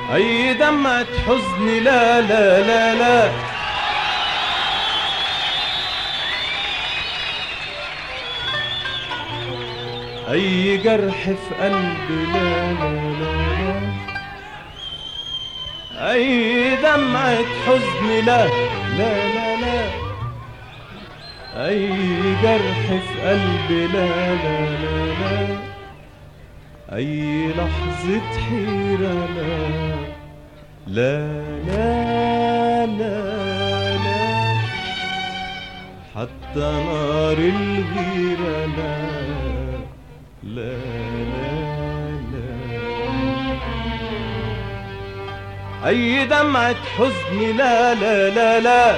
أي دمعة حزن لا لا لا لا أي جرح في قلبي لا لا لا لا أي دمعة حزن لا لا لا لا أي جرح في قلبي لا لا لا لا أي لحظة حيرة لا لا لا لا لا حتى نار الغيرة لا لا لا لا أي دمعة حزن لا لا لا لا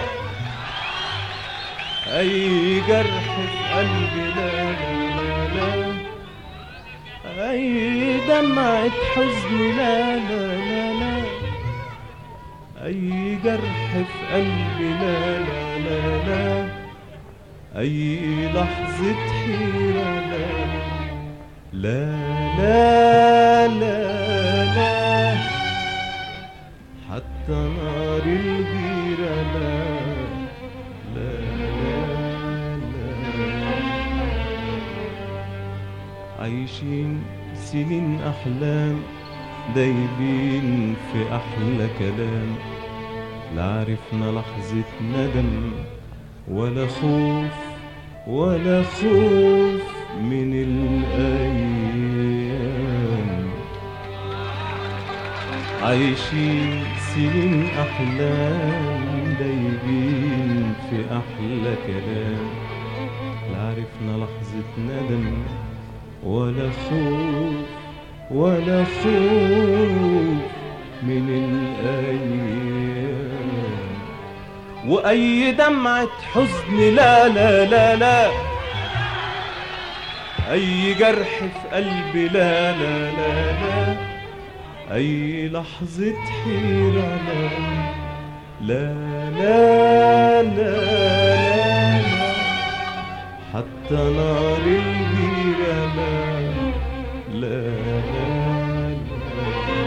أي جرح في قلبي لا لا لا لا أي دمعة حزن لا لا لا لا أي جرح في قلبي لا لا لا لا أي لحظة حيرة لا لا لا لا لا حتى نار الغيرة لا لا لا لا عايشين سنين أحلام دايبين في أحلى كلام لا عرفنا لحظة ندم ولا خوف ولا خوف من الأيام عايشين سنين أحلام دايبين في أحلى كلام لا عرفنا لحظة ندم ولا خوف ولا خوف من الأيام وأي دمعة حزن لا لا لا لا أي جرح في قلبي لا لا لا لا أي لحظة حيرة لا لا لا لا, لا حتى نار الغيرة لا لا لا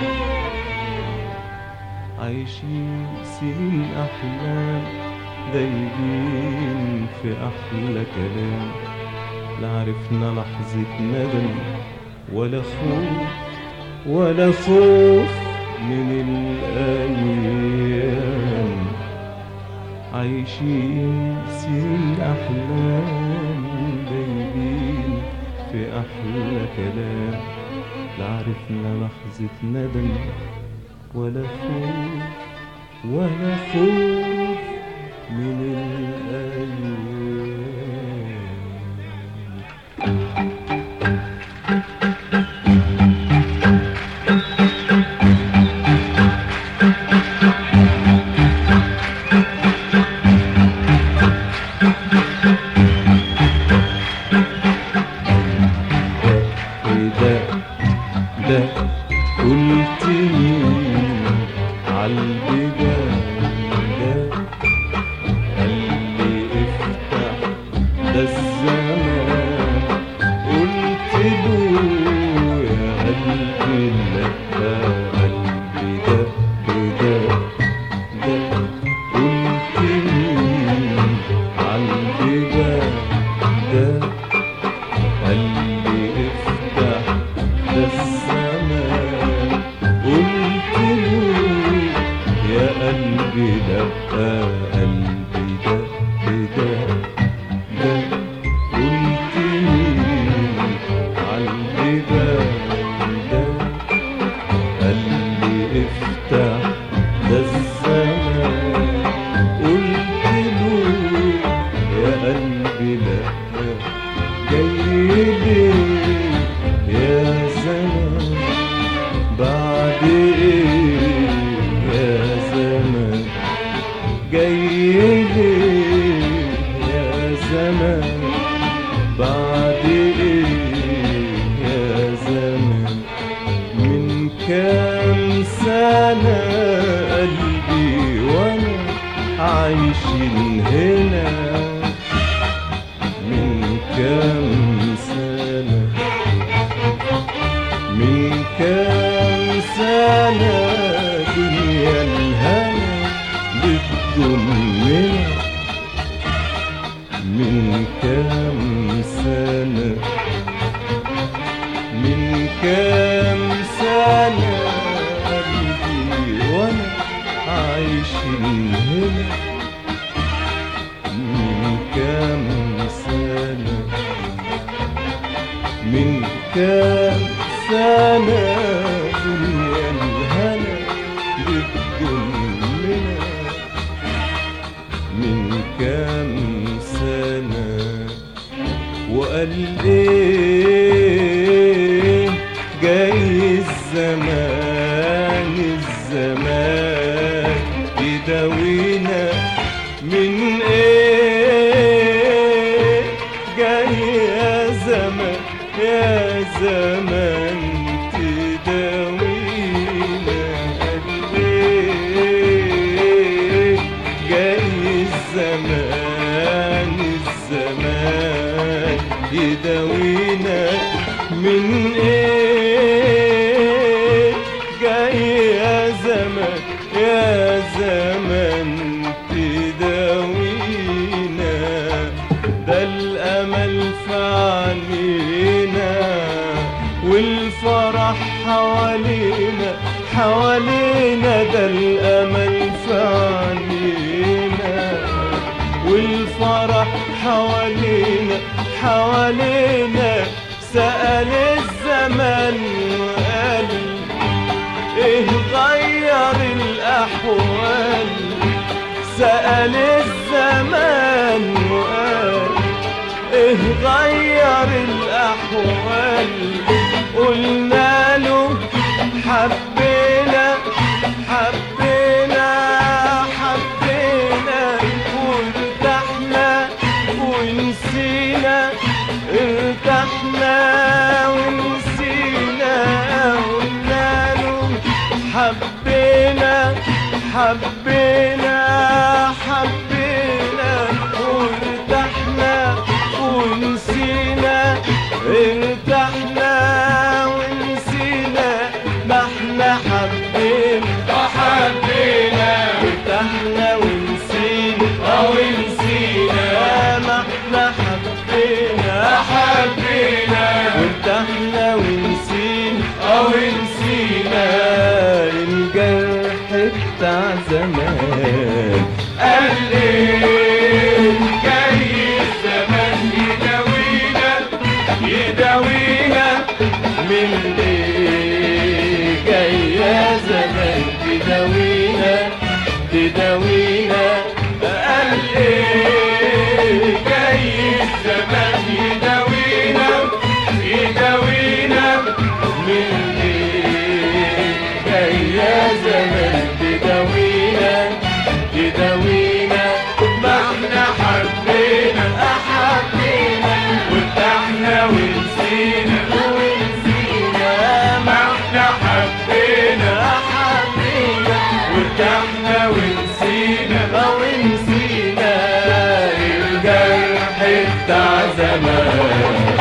عايشين سنين أحلام دايبين في أحلى كلام لا عرفنا لحظة ندم ولا خوف ولا خوف من الأيام عايشين سنين أحلام دايبين في أحلى كلام لا عرفنا لحظة ندم ولا خوف ولا خوف من الأيام إيه ده ده قلت مين عالبداية قال لي افتح ده الزمان قلت له يا قلبي لا قلبي ده ده ده قلت مين عالبداية قال لي افتح ده الزمان قلت له يا قلبي لا قلبي ده ده ده قلت لي عالبداية ده قال لي افتح ده الزمان قلت له يا قلبي لا جاي ليه يا زمان بعد ايه يا زمان جاي ليه يا زمان بعد ايه يا زمان من كام سنة قلبي وانا عايشين هنا من كام سنة من كام سنة من هنا من كام سنة من كام سنة دنيا الهنا بتضمنا من كام سنة وقال ايه جاي الزمان الزمان يداوينا من ايه جاي يا زمان يا زمان تداوينا قال ايه جاي الزمان الزمان يداوينا من ايه جاي يا زمان يا زمان تداوينا ده الامل في عينينا والفرح حوالينا حوالينا ده الامل في عينينا والفرح حوالينا حوالينا سأل الزمان وقال ايه غير الاحوال سأل الزمان وقال ايه غير الاحوال قلنا له حبينا حبينا حبينا وارتحنا ونسينا ارتحنا ونسينا قلنا له حبينا حبينا حبينا وارتحنا ونسينا ارتحنا ونسينا ما احنا حبينا حبينا ارتحنا ونسينا او نسينا ما احنا حبينا حبينا وارتحنا ونسينا او نسينا الجرح بتاع زمان قال ايه جاي الزمان يداوينا يداوينا من ايه جاي يا زمان تداوينا تداوينا قال ايه جاي الزمان يداوينا يداوينا من ايه جاي يا زمان تداوينا تداوينا ما احنا حبينا احبينا وارتحنا ونسينا ونسينا ما احنا حبينا احبينا وارتحنا ونسينا ونسينا الجرح بتاع زمان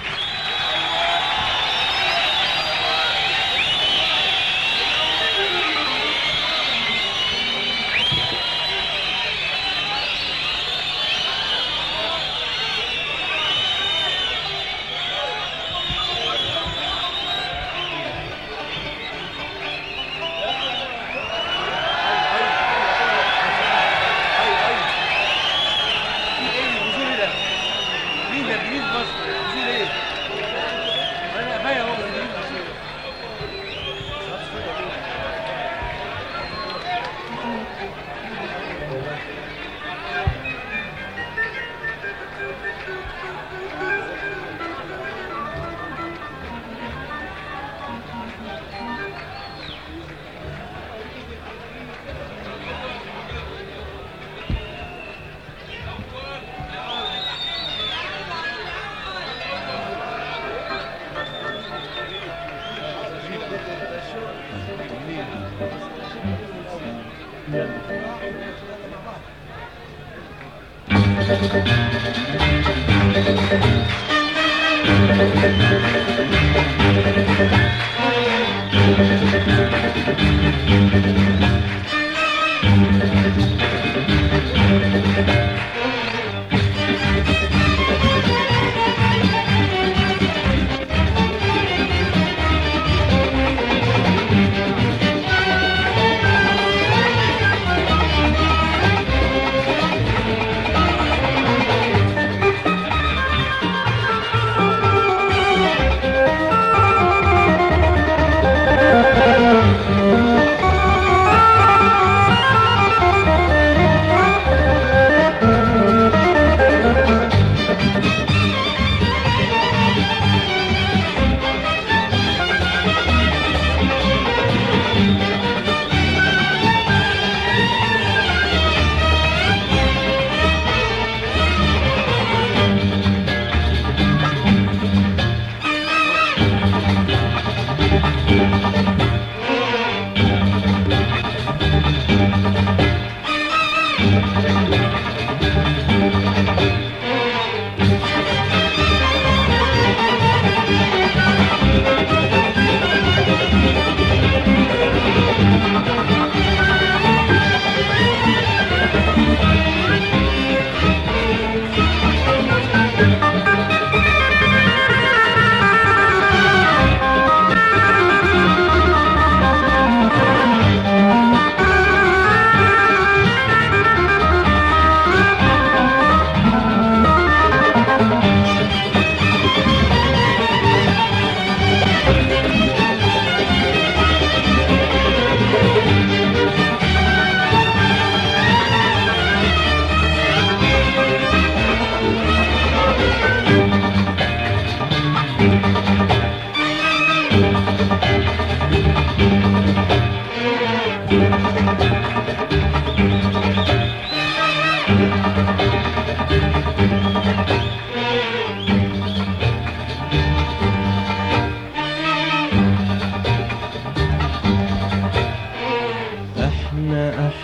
مين ده جديد مصر جديد ايه انا بايع هو جديد مصر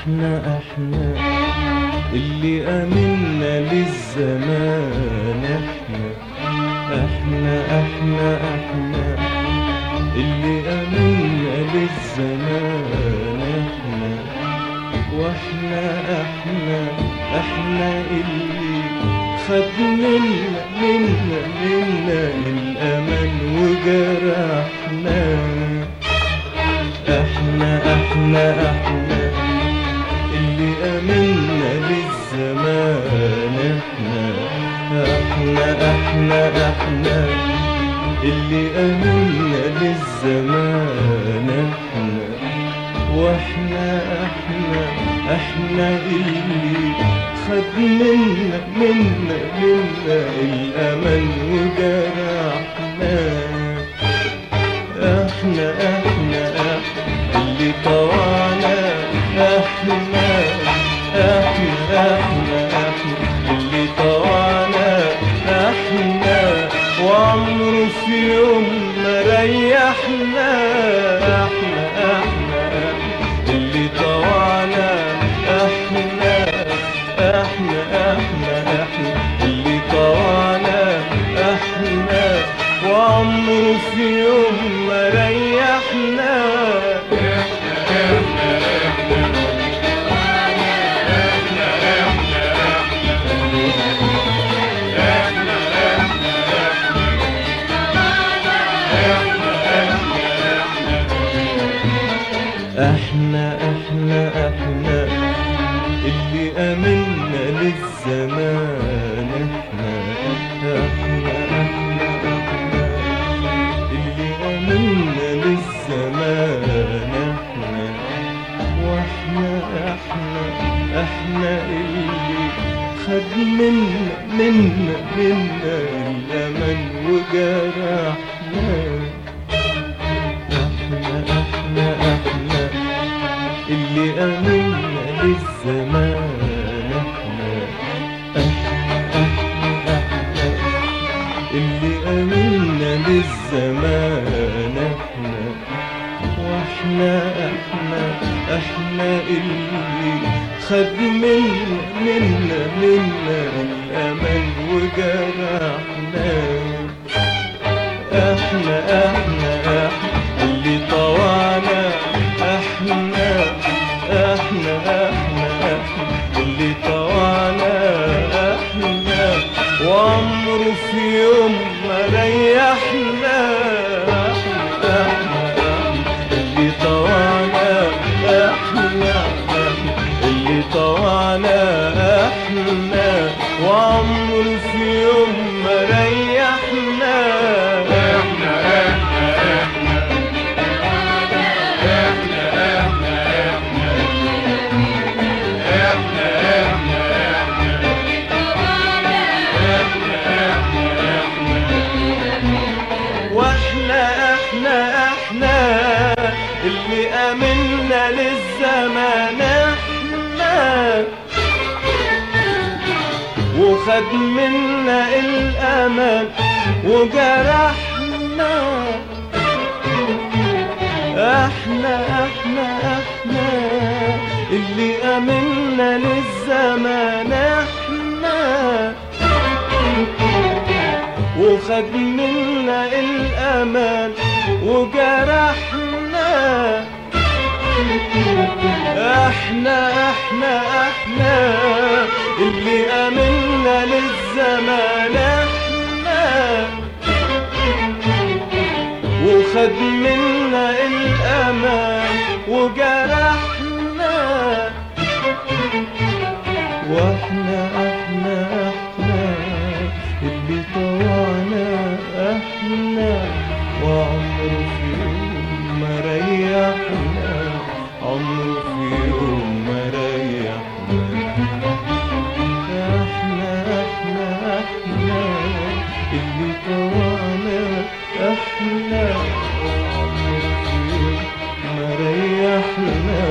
احنا احنا اللي امنا للزمان احنا احنا احنا احنا اللي امنا للزمان احنا واحنا احنا احنا اللي خد منا منا منا الامان وجرحنا احنا احنا احنا اللي امنا للزمان احنا احنا احنا احنا اللي امنا للزمان احنا واحنا احنا احنا اللي خد منا منا منا الامان وجرحنا احنا احنا احنا اللي طوعنا احنا احنا احنا احنا اللي طوعنا احنا وعمره في يوم ما ريحنا احنا احنا احنا اللي طوعنا احنا احنا احنا احنا اللي طوعنا احنا وعمره في يوم ما ريحنا احنا احنا احنا اللي امنا للزمان احنا احنا احنا احنا اللي امنا للزمان احنا واحنا احنا احنا اللي خد منا منا منا الامان وجرحنا احنا احنا احنا اللي امنا للزمان احنا احنا احنا احنا اللي امنا للزمان احنا واحنا احنا احنا اللي خد منا منا منا الامان وجرحنا احنا احنا احنا اللي طوعنا احنا احنا احنا احنا اللي طوعنا احنا وعمره في يوم ما ريحنا احنا احنا احنا اللي طوعنا احنا احنا اللي طوعنا احنا وعمره في يوم ما ريحنا احنا واحنا احنا احنا اللي امنا للزمان احنا وخد منا الامان وجرحنا احنا احنا احنا اللي امنا للزمان احنا وخد منا الامان وجرحنا احنا احنا احنا اللي امنا للزمان احنا وخد منا الامان وجرحنا واحنا احنا احنا اللي طوعنا احنا وعمره في يوم ما ريحنا عمره في يوم ما ريحنا احنا احنا احنا اللي طوعنا احنا وعمره في يوم ما ريحنا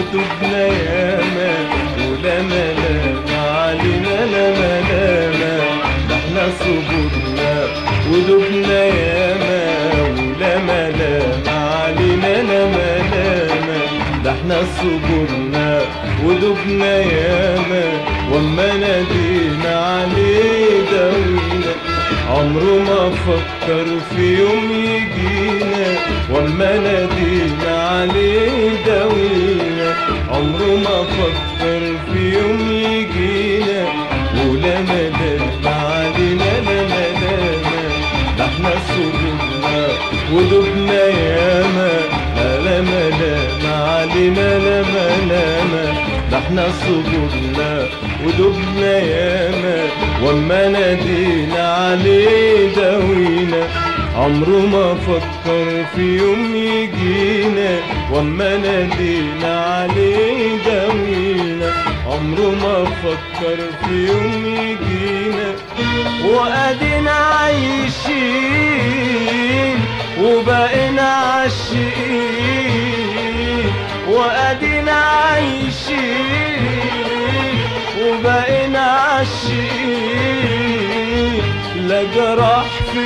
ودبنا ياما ولما لاما علينا لما لاما ده احنا صبرنا ودبنا ياما ولما لاما علينا لما لاما ده احنا صبرنا ودبنا ياما وما نادينا عليه دوينا عمره ما فكر في يوم يجينا وما نادينا عليه دوينا عمره ما فكر في يوم يجينا ولما دلنا علينا لما لما ده احنا صبرنا ودبنا ياما لما لما علينا لما لما ده احنا صبرنا ودبنا ياما وما نادينا عليه دوينا عمره ما فكر في يوم يجينا وما نادينا عليه دوينا عمره ما فكر في يوم يجينا وادينا عايشين وبقينا عاشقين وادينا عايشين وبقينا عاشقين لا جراح في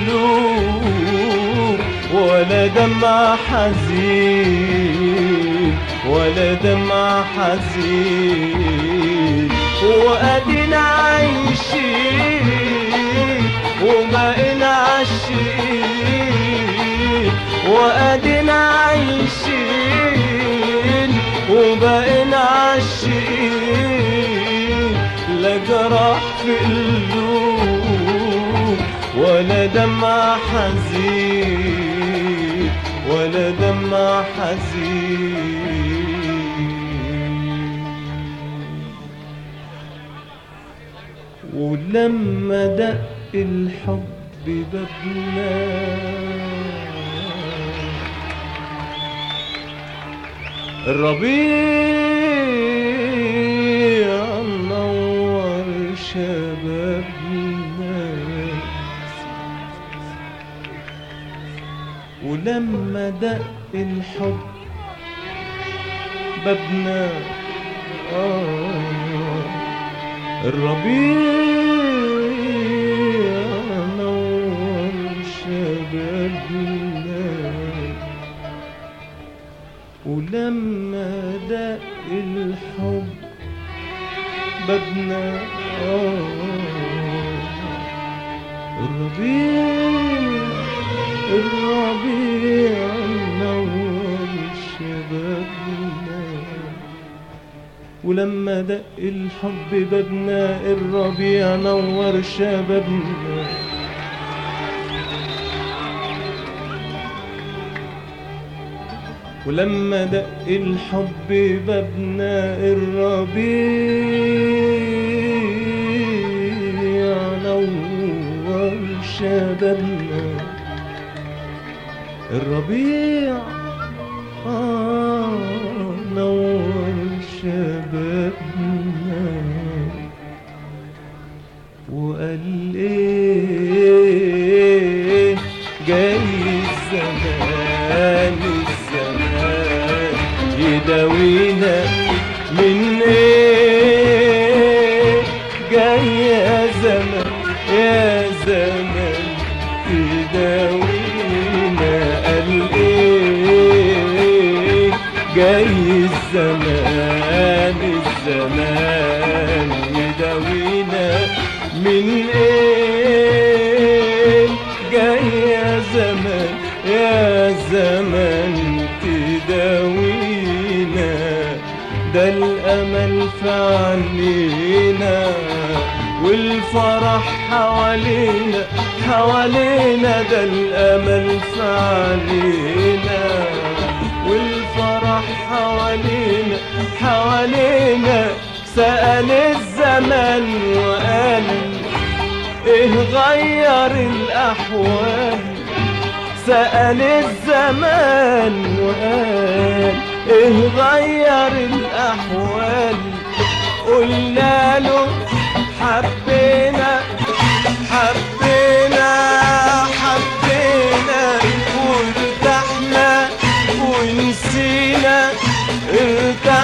قلوب ولا دمع حزين ولا دمع حزين وادينا عايشين وبقينا عاشقين وادينا عايشين وبقينا عاشقين لا جراح في قلوب ولا دمع حزين ولا دمع حزين ولما دق الحب بابنا الربيع نور شبابنا ولما دق الحب بابنا آه الربيع نور شبابنا ولما دق الحب بابنا آه الربيع الربيع نور شبابنا ولما دق الحب بابنا الربيع نور شبابنا ولما دق الحب بابنا الربيع نور شبابنا الربيع آه نور شبابنا وقال ايه جاي الزمان الزمان يداوينا من ايه جاي يا زمان يا زمان يداوينا قال ايه جاي الزمان الزمان يداوينا من ايه جاي يا زمان يا زمان تداوينا ده الامل في عينينا والفرح حوالينا حوالينا ده الامل في عينينا والفرح حوالينا حوالينا سأل الزمان وقال ايه غير الاحوال سأل الزمان وقال ايه غير الاحوال قلنا له حبينا حبينا حبينا وارتحنا ونسينا ارتحنا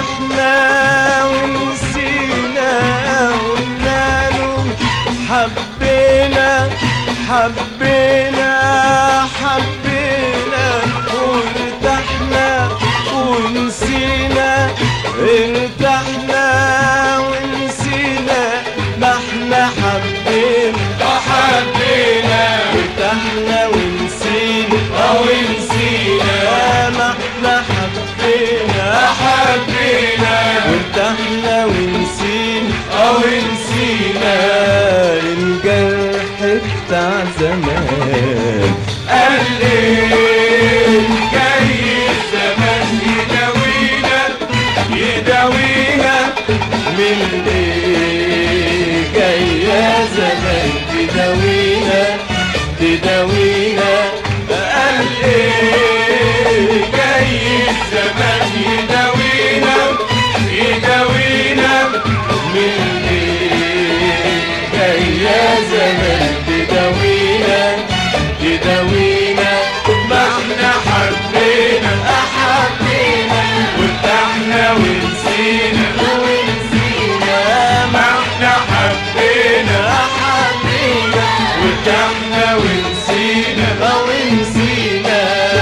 بتاع زمان قال ليه جاي الزمان يداوينا يداوينا من ايه جاي يا زمان تداوينا تداوينا قال ليه جاي الزمان يداوينا يداوينا من ايه جاي يا زمان تداوينا تداوينا ما احنا حبينا حبينا وارتحنا ونسينا ونسينا ما احنا حبينا حبينا وارتحنا ونسينا ونسينا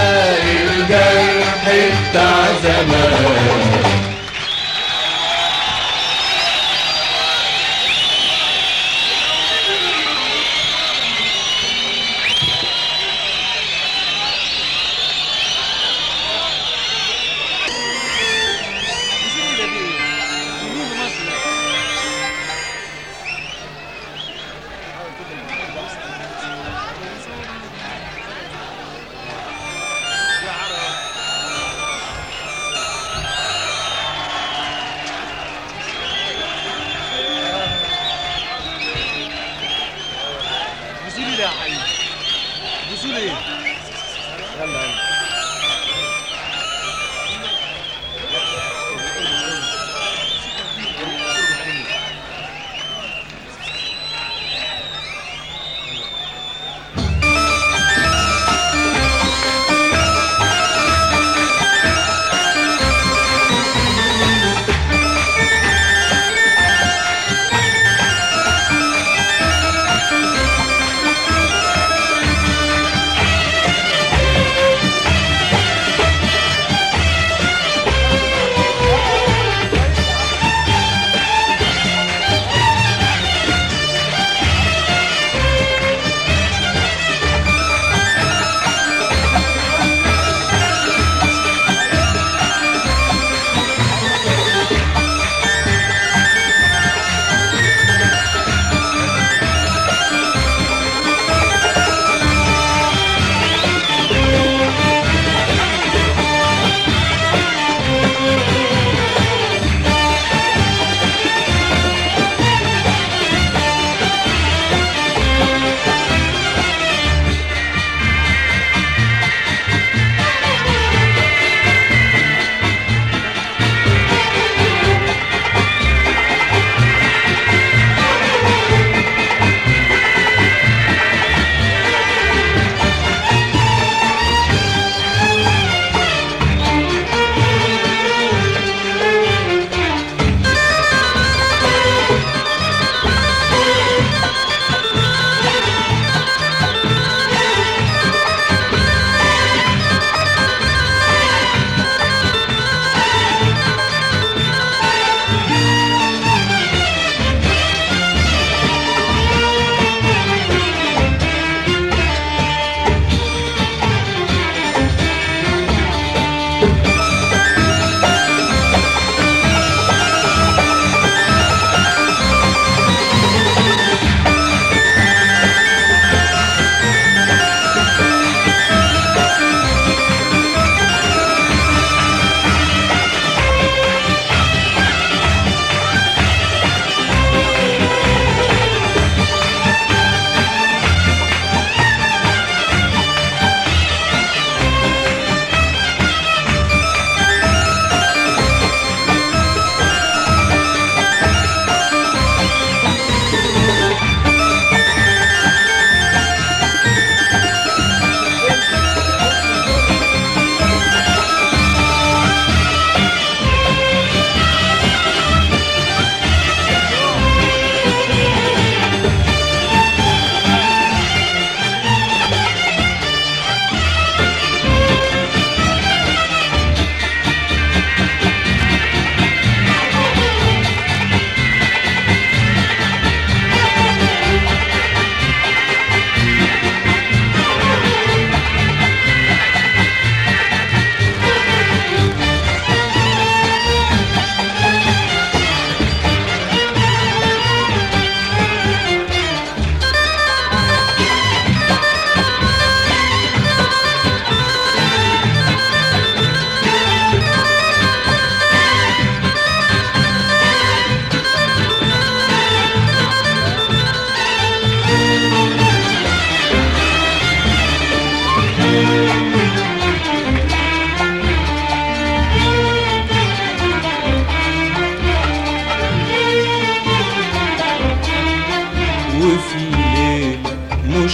الجرح بتاع زمان نسينا دي مين مصر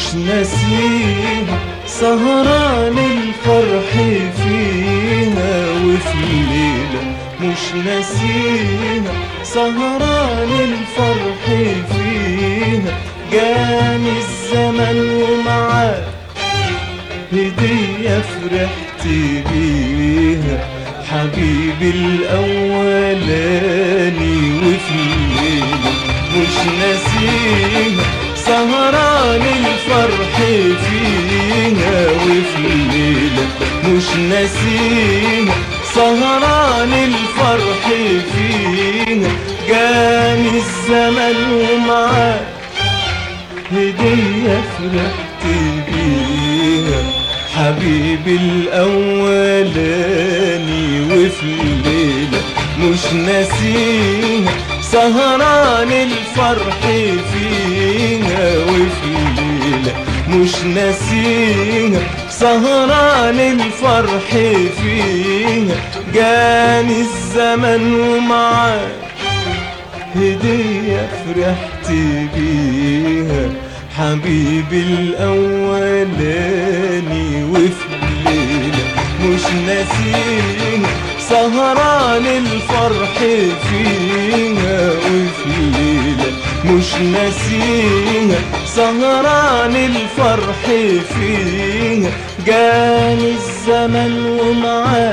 ناسيها سهران الفرح فيها وفي الليلة مش ناسيها سهران الفرح فيها جاني الزمن ومعاه هدية فرحت بيها حبيبي الأولاني وفي الليلة مش ناسيها سهران الفرح فيها وفي الليلة مش ناسيها سهران الفرح فيها جاني الزمن ومعاه هدية فرحت بيها حبيبي الأولاني وفي الليلة مش ناسيها سهران الفرح فيها وفي الليلة مش ناسيها سهران الفرح فيها جاني الزمن ومعاه هدية فرحت بيها حبيبي الأولاني وفي الليلة مش ناسيها سهران الفرح فيها وفي الليلة مش ناسيها سهران الفرح فيها جاني الزمن ومعاه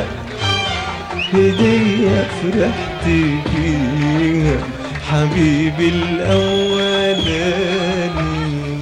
هدية فرحت بيها حبيبي الأولاني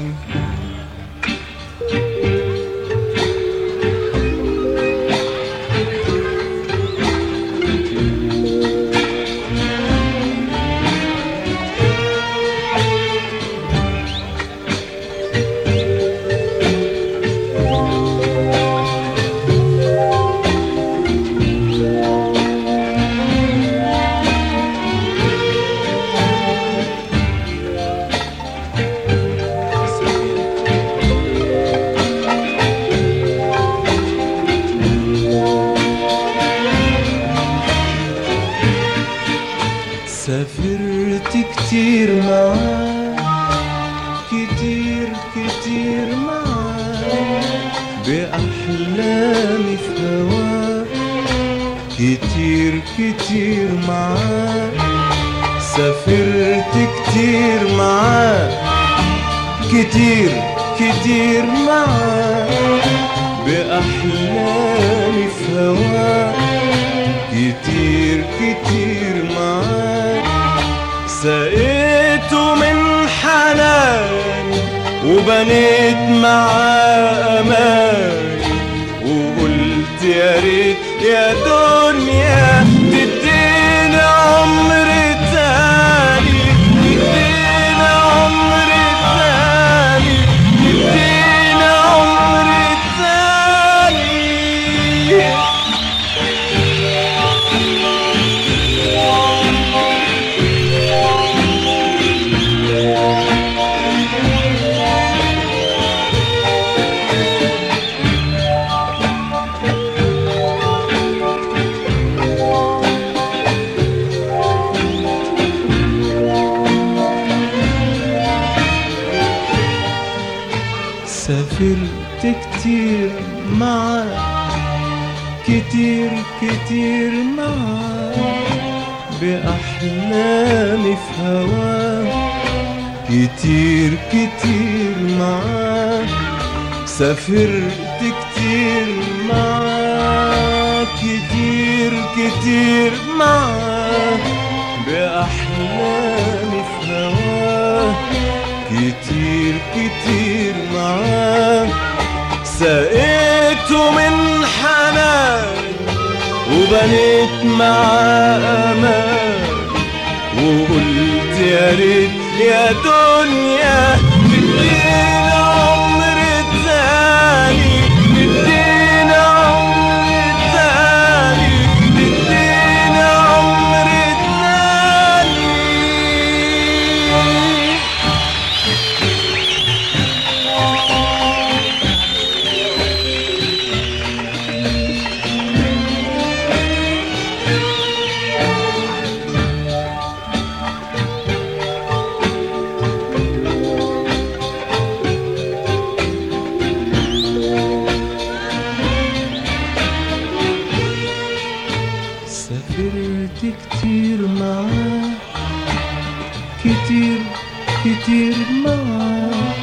سافرت كتير معاك كتير كتير معاك بأحلامي في هواك كتير كتير معاك سافرت كتير معاك كتير كتير معاك بأحلامي في هواك كتير كتير معاك سقيته من حناني وبنيت معاه أماني وقلت يا ريت يا دنيا تديني عمر تاني تديني عمر تاني تديني عمر تاني سافرت كتير معاك كتير كتير معاك بأحلامي في هواك كتير كتير معاك سافرت كتير معاك كتير كتير معاك بأحلامي في هواك كتير كتير معاك سقيته من حنان وبنيت معاه امان وقلت يا ريت يا دنيا تدينا عمر تاني تدينا عمر تاني تدينا عمر تاني كتير معاه كتير كتير معاه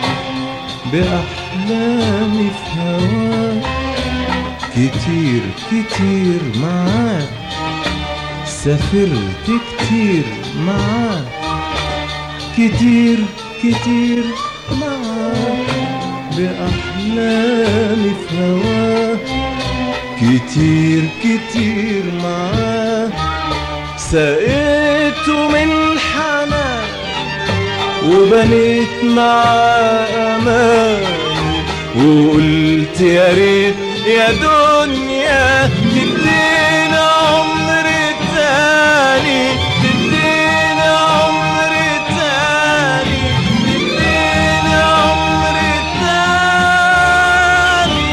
بأحلامي في هواه كتير كتير معاه سافرت كتير معاه كتير كتير معاه بأحلامي في هواه كتير كتير معاه سقيته من حنان وبنيت معاه أمان وقلت يا ريت يا دنيا تدينا عمر تاني تدينا عمر تاني تدينا عمر تاني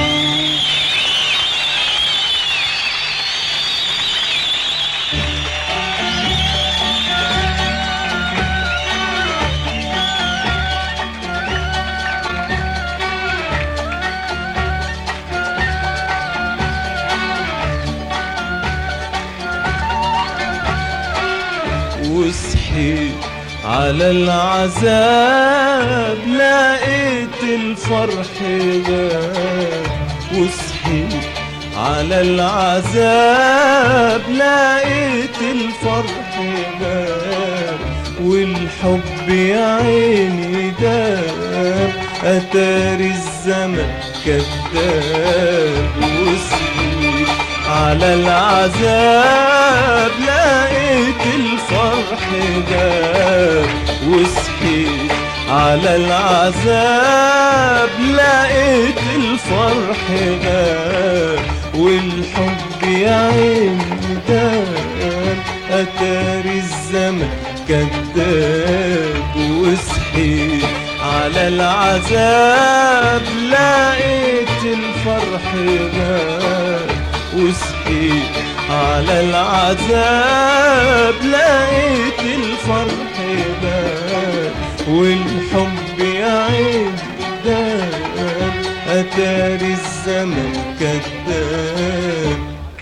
وصحيت على العذاب لقيت الفرح غاب وصحيت على العذاب لقيت الفرح غاب والحب يا عيني داب أتاري الزمن كذاب وصحيت على العذاب لقيت الفرح جاب وصحيت على العذاب لقيت الفرح جاب والحب يا عيني داب أتاري الزمن كذاب وصحيت على العذاب لقيت الفرح غاب وصحيت على العذاب لقيت الفرح غاب والحب يا عين داب أتاري الزمن كذاب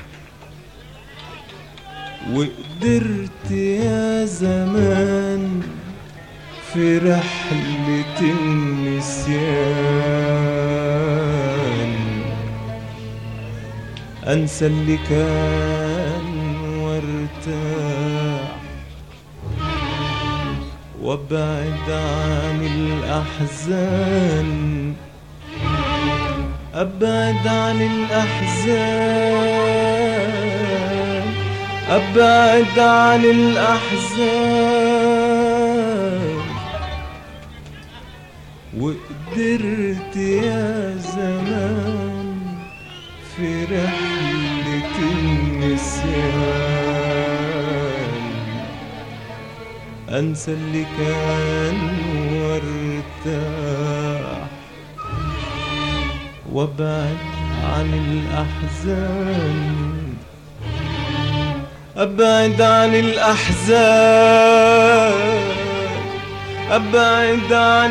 وقدرت يا زمان في رحلة النسيان أنسى اللي كان وارتاح وابعد عن الأحزان أبعد عن الأحزان أبعد عن الأحزان وقدرت يا زمان في رحلة النسيان أنسى اللي كان وارتاح وابعد عن الأحزان أبعد عن الأحزان أبعد عن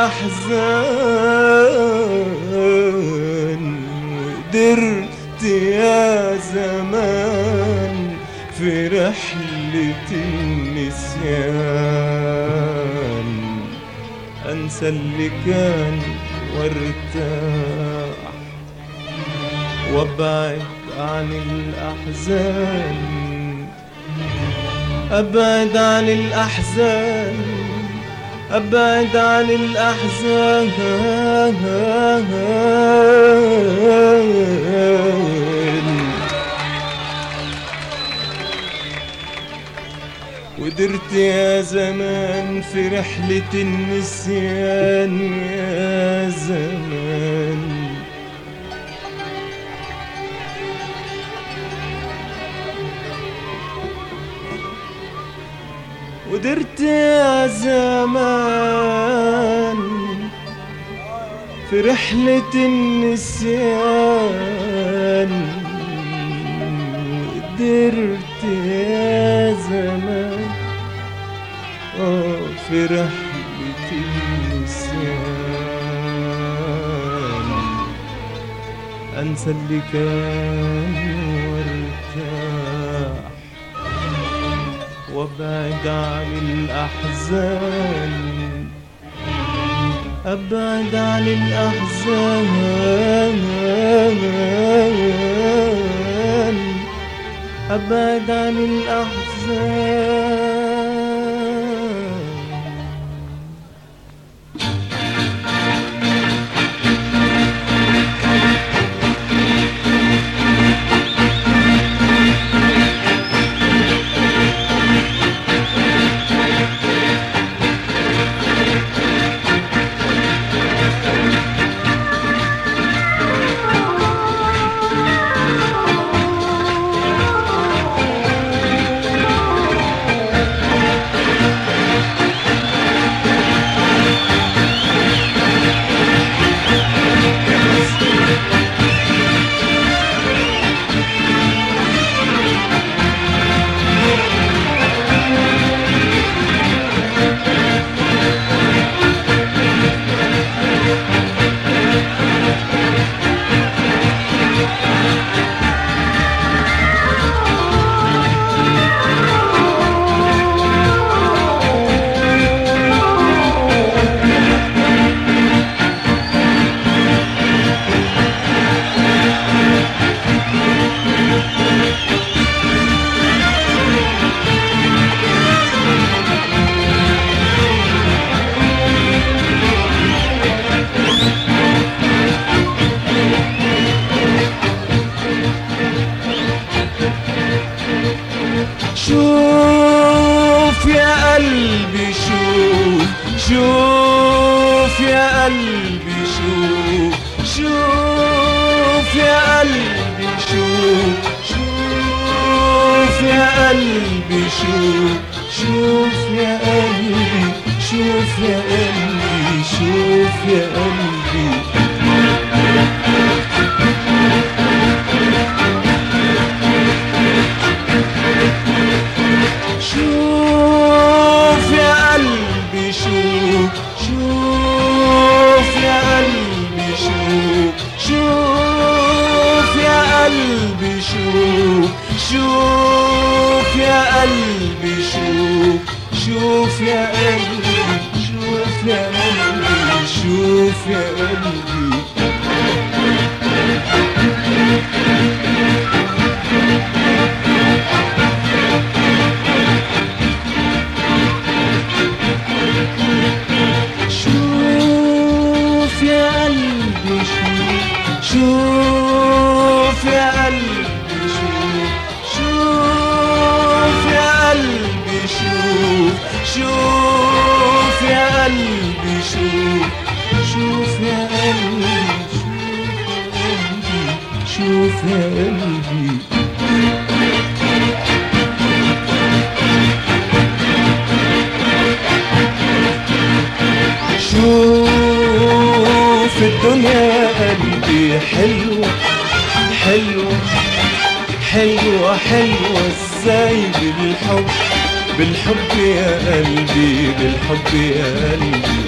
الأحزان وقدرت يا زمان في رحلة النسيان أنسى اللي كان وارتاح وابعد عن الأحزان أبعد عن الأحزان أبعد عن الأحزان ودرت يا زمان في رحلة النسيان يا زمان ودرت يا زمان في رحلة النسيان قدرت يا زمان آه في رحلة النسيان أنسى اللي كان وارتاح وابعد عن الأحزان أبعد عن الأحزان أبعد عن الأحزان شوف يا قلبي شوف شوف يا قلبي شوف شوف يا قلبي شوف شوف يا قلبي شوف شوف يا قلبي شوف يا قلبي شوف يا قلبي شوف يا قلبي شوف شوف يا قلبي شوف شوف يا قلبي شوف شوف يا قلبي شوف شوف يا قلبي شوف يا قلبي شوف يا قلبي شوف يا قلبي شوف شوف يا قلبي شوف شوف يا قلبي شوف شوف يا قلبي شوف شوف يا قلبي شوف يا قلبي شوف الدنيا يا قلبي حلوة حلوة حلوة حلوة ازاي بالحب بالحب يا قلبي بالحب يا قلبي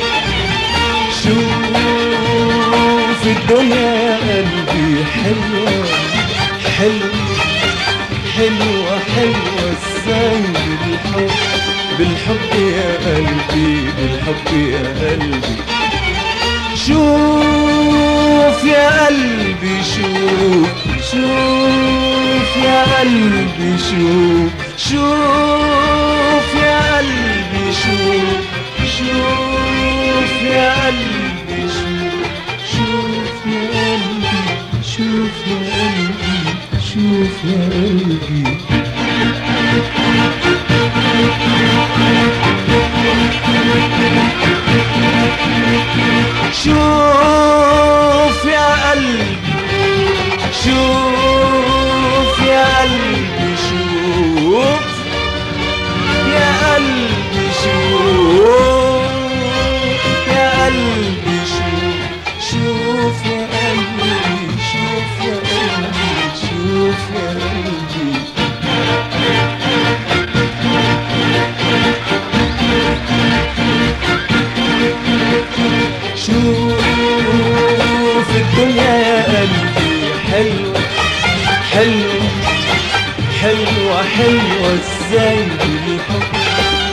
شوف الدنيا يا قلبي حلوة حلوة حلوة حلوة ازاي بالحب بالحب يا قلبي بالحب يا قلبي شوف يا قلبي شوف شوف يا قلبي شوف شوف يا قلبي شوف شوف يا قلبي شوف شوف يا قلبي شوف يا قلبي شوف يا قلبي شوف يا قلبي شوف يا قلبي شوف يا قلبي شوف يا قلبي شوف شوف يا قلبي شوف يا قلبي شوف يا قلبي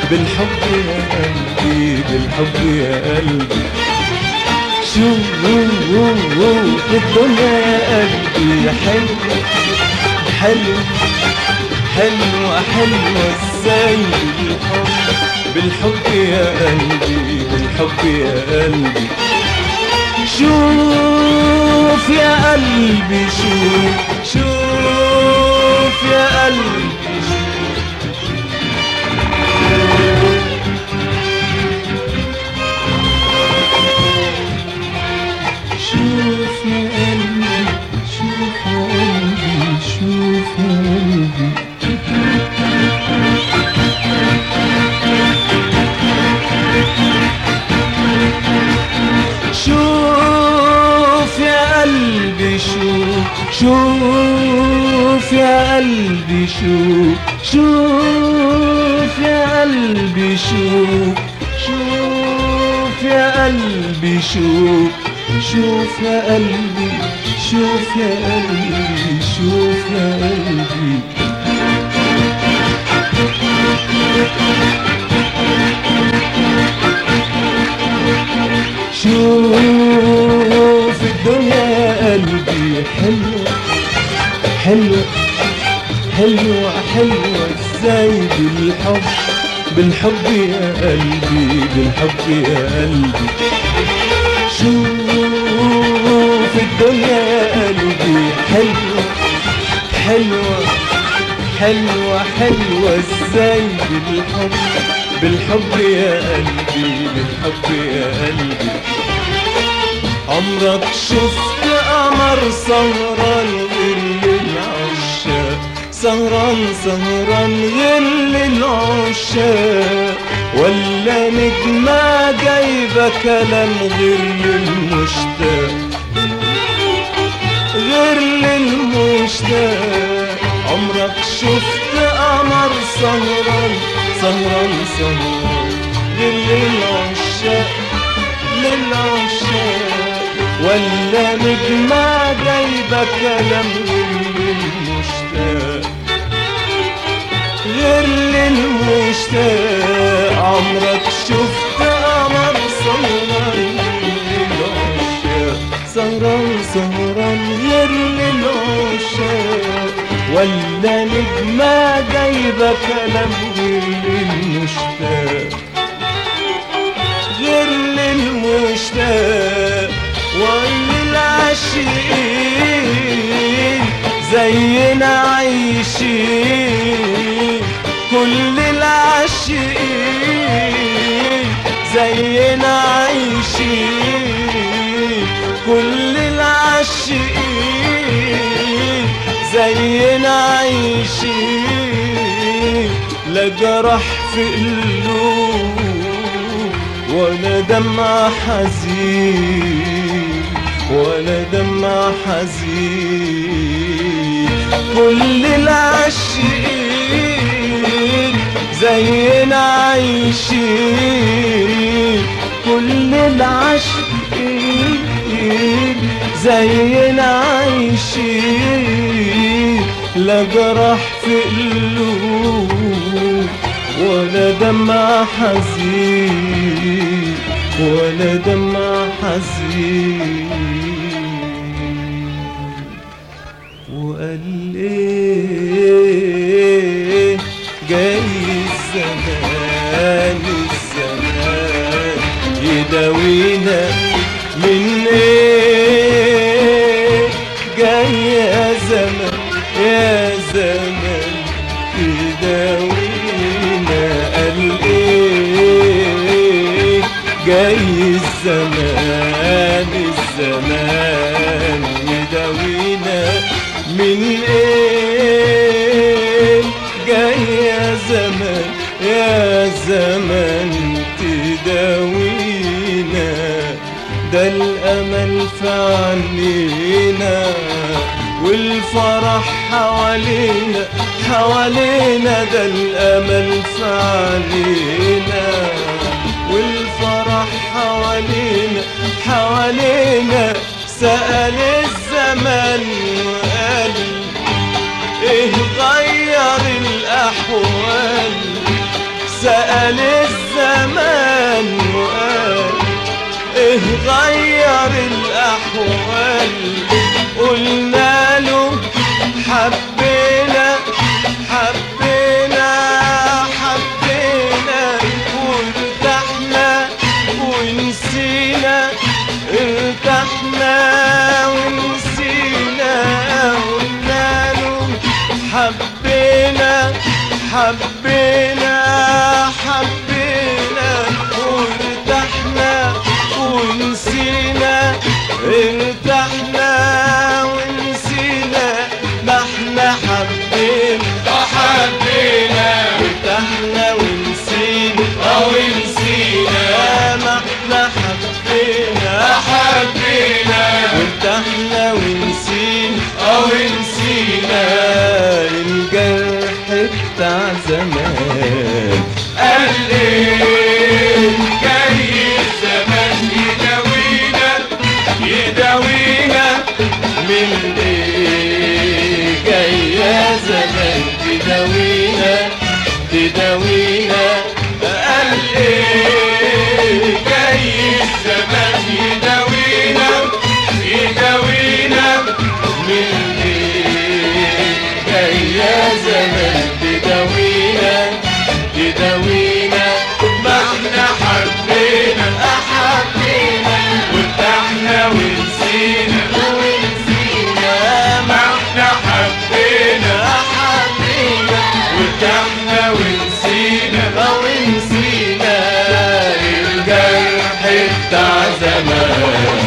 بالحب يا قلبي بالحب يا قلبي شوف الدنيا يا قلبي حلوة حلوة حلوة حلوة ازاي بالحب بالحب يا قلبي بالحب يا قلبي شوف يا قلبي شوف شوف يا قلبي شوف شوف يا قلبي شوف يا قلبي شوف يا قلبي شوف يا قلبي شوف شوف يا قلبي شوف شوف يا قلبي شوف شوف يا قلبي شوف شوف يا قلبي شوف يا قلبي شوف يا قلبي شوف الدنيا يا قلبي حلوة حلوة حلوة حلوة ازاي بالحب بالحب يا قلبي بالحب يا قلبي شوف الدنيا يا قلبي حلوة حلوة حلوة حلوة ازاي بالحب بالحب يا قلبي بالحب يا قلبي عمرك شفت قمر سهران غير للعشاق سهران سهران غير للعشاق ولا نجمة جايبة كلام غير للمشتاق غير للمشتاق عمرك شفت قمر سهران سهران سهران غير للعشاق للعشاق ولا نجمة جايبة كلام غير للمشتاق غير للمشتاق عمرك شفت قمر سهران للعشاق سهران سهران غير للعشاق ولا نجمة جايبة كلام غير للمشتاق غير للمشتاق وللعاشقين زينا عايشين كل العاشقين زينا عايشين كل العاشقين زينا عايشين لا جرح في قلوب ولا دمع حزين ولا دمع حزين كل العاشقين زينا عايشين كل العاشقين زينا عايشين لا جرح في قلوب ولا دمع حزين ولا دمع حزين وقال ايه جاي الزمان الزمان يداوينا من ايه جاي يا زمان يا زمان يداوينا قال ايه جاي الزمان الزمان يداوينا من ايه جاي يا زمان يا زمان تداوينا ده الامل في عينينا والفرح حوالينا حوالينا ده الامل في علينا والفرح حوالينا حوالينا سأل الزمن وقال ايه غير الاحوال سأل الزمان وقال ايه غير الاحوال قلنا له حبينا حبينا حبينا وارتحنا ونسينا ارتحنا ونسينا قلنا له حبينا حبينا حبينا وارتحنا ونسينا ارتحنا ونسينا ما احنا حبينا حبينا ارتحنا ونسينا أو نسينا ما احنا حبينا حبينا ارتحنا ونسينا أو نسينا الجرح بتاع زمان قال إيه جاي الزمان يداوينا يداوينا من ايه جاي يا زمان تداوينا تداوينا قال إيه جاي الزمان يداوينا يداوينا من ايه جاي يا زمان تداوينا تداوينا ما احنا حبينا حبينا وارتحنا ونسينا ونسينا ما احنا حبينا حبينا وارتحنا ونسينا ونسينا الجرح بتاع زمان